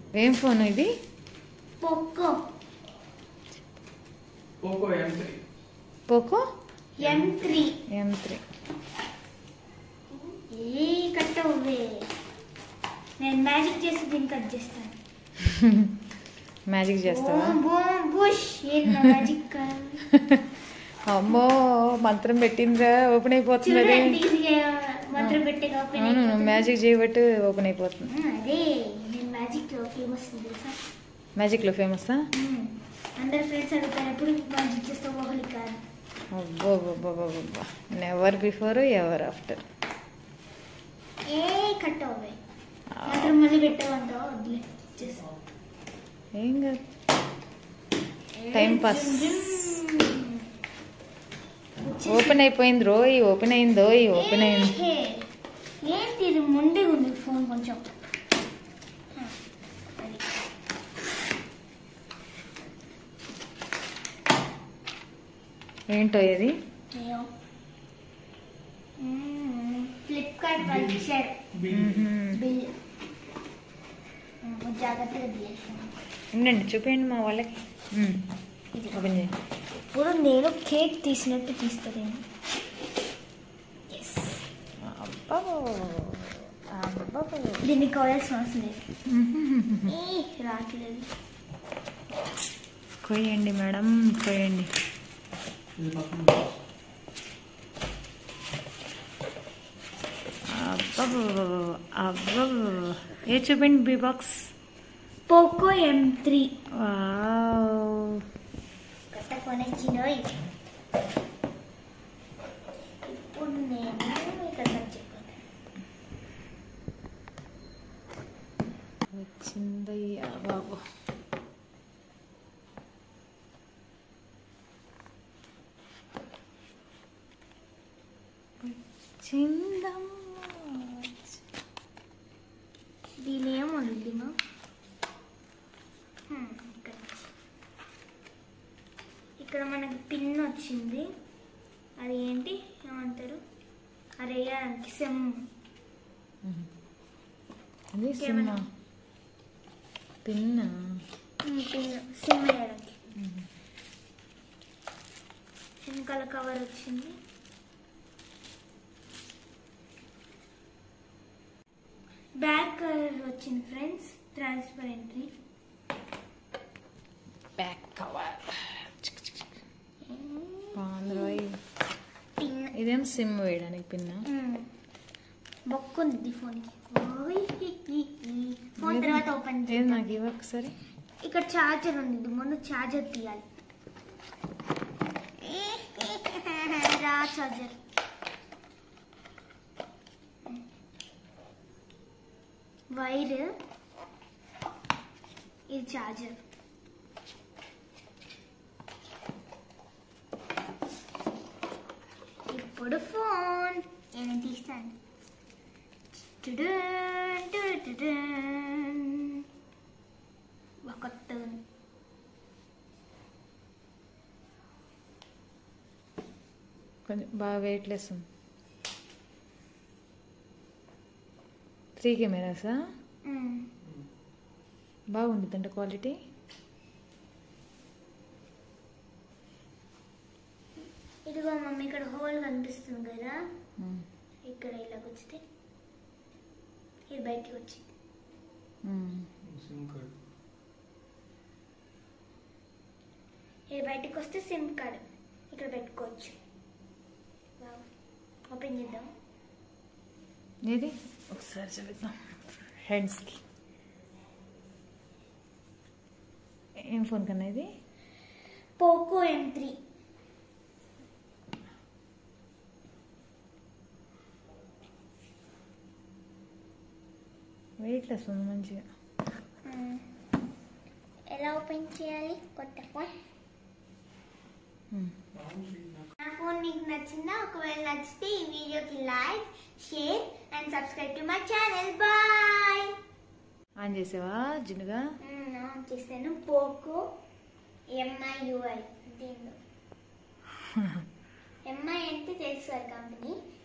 ఏం ఫోన్ ఇది Poco Poco M three Poco M three M three ఏ cut అవ్వే నేను మ్యాజిక్ చేసి దీన్ని కట్ చేస్తాను మ్యాజిక్ చేస్తావా బూమ్ బూమ్ బుష్ ఏం నా మ్యాజిక్ అమ్మో మంత్రం పెట్టిందిరా ఓపెన్ అయిపోతుంది అది చూడండి ఈజీగా మంత్రం పెట్టే ఓపెన్ అవును నువ్వు మ్యాజిక్ చేయబట్టి ఓపెన్ అయిపోతుంది అదే నేను మ్యాజిక్ లో ఫేమస్ తెలుసా మ్యాజిక్లో ఫేమసా మ్మ్. అందరు ఫ్రెండ్స్ అడుగుతారు ఎప్పుడు మ్యాజిక్ చేస్తావు ఒకటి కాదు అబ్బో అబ్బో నెవర్ బిఫోర్ ఎవర్ ఆఫ్టర్ ఏ కట్ అవ్వే మాత్రం మళ్ళీ పెట్టావంటావా వదిలే చేస్తా ఏం కాదు Time pass. ఓపెన్ అయిపోయింది రోయ్ ఓపెన్ అయిందో ఓపెన్ అయింది ఏంటి ఇది ముందే ఉంది ఫోన్ కొంచెం ఆ, అది. ఏంటో ఇది అయ్యో. మ్మ్. ఫ్లిప్కార్ట్ వాళ్ళు ఇచ్చారు మ్మ్హ్మ్. బిల్ మ్మ్. జాగ్రత్తగా తీయాలి ఉండండి చూపించండి మా వాళ్ళకి మ్మ్. ఓపెన్ చేయండి ఇప్పుడు నేను కేక్ తీసినట్టు తీస్తాను అబ్బా అబ్బా దీన్ని కావాల్సిన అవసరం లేదు ఏ, రావట్లేదు కొయ్యండి మేడం కొయ్యండి ఇది పక్కన అబ్బా అబ్బా ఏ చూపిండి బీ box Poco M three wow. కొత్త ఫోన్ వచ్చింది ఇప్పుడు నేను ఇక్కడ మర్చిపోతాను వచ్చిందయ్యా బాబు వచ్చిందమ్మా దీని ఏముంది మా హ్మ్, ఇక్కడ ఇక్కడ మనకి పిన్ వచ్చింది అది ఏంటి ఏమంటారు అది వేయడానికి సెమ్ అది సినిమా పిన్న పిన్ సిమ్ వేయడానికి వెనకాల కవర్ వచ్చింది బ్యాక్ కవర్ వచ్చింది ఫ్రెండ్స్ ట్రాన్స్పరెంట్లీ బ్యాక్ కవర్ బాగుంది రోయ్ పిన్ ఇదేం సిమ్ వేయడానికి పిన్న బొక్కుంది ఫోన్కి ఫోన్ తర్వాత ఓపెన్ ఏది చేద్దాం నాకు ఇవ్వ ఒకసారి ఇక్కడ ఛార్జర్ ఉంది ఇది ముందు ఛార్జర్ తీయాలి రా ఛార్జర్ వైర్ ఇది ఛార్జర్ ఇప్పుడు ఫోన్ నేను తీస్తాను టుడున్, టుడున్. వా, కొత్తగా ఉంది. కొంచెం బాగా వెయిట్లెస్ ఉంది త్రీ కెమెరాసా మ్మ్. బాగుంటుందంట క్వాలిటీ ఇదిగో మమ్మీ ఇక్కడ హోల్ కనిపిస్తుంది కదా ఇక్కడ ఇలా వచ్చితే ఇది బయటికి వచ్చింది సిమ్ కార్డ్ ఇది బయటికి వస్తే సిమ్ కార్డ్ ఇక్కడ పెట్టుకోవచ్చు వావ్. ఓపెన్ చేద్దాం ఏది ఒకసారి చూపిద్దాం హెడ్స్కి ఏం ఫోన్ కన్నా ఇది పోకో ఎం త్రీ వెయిట్లెస్ ఉంది మంచిగా ఎలా ఓపెన్ చేయాలి కొత్త ఫోన్ మ్మ్. నా ఫోన్ మీకు నచ్చిందా ఒకవేళ నచ్చితే ఈ వీడియోకి like share and subscribe to my channel bye on చేసావా జిన్నుగా ఆన్ చేస్తాను పోకో ఎంఐయుఐ దీనిలో ఎంఐ అంటే తెలుసు కంపెనీ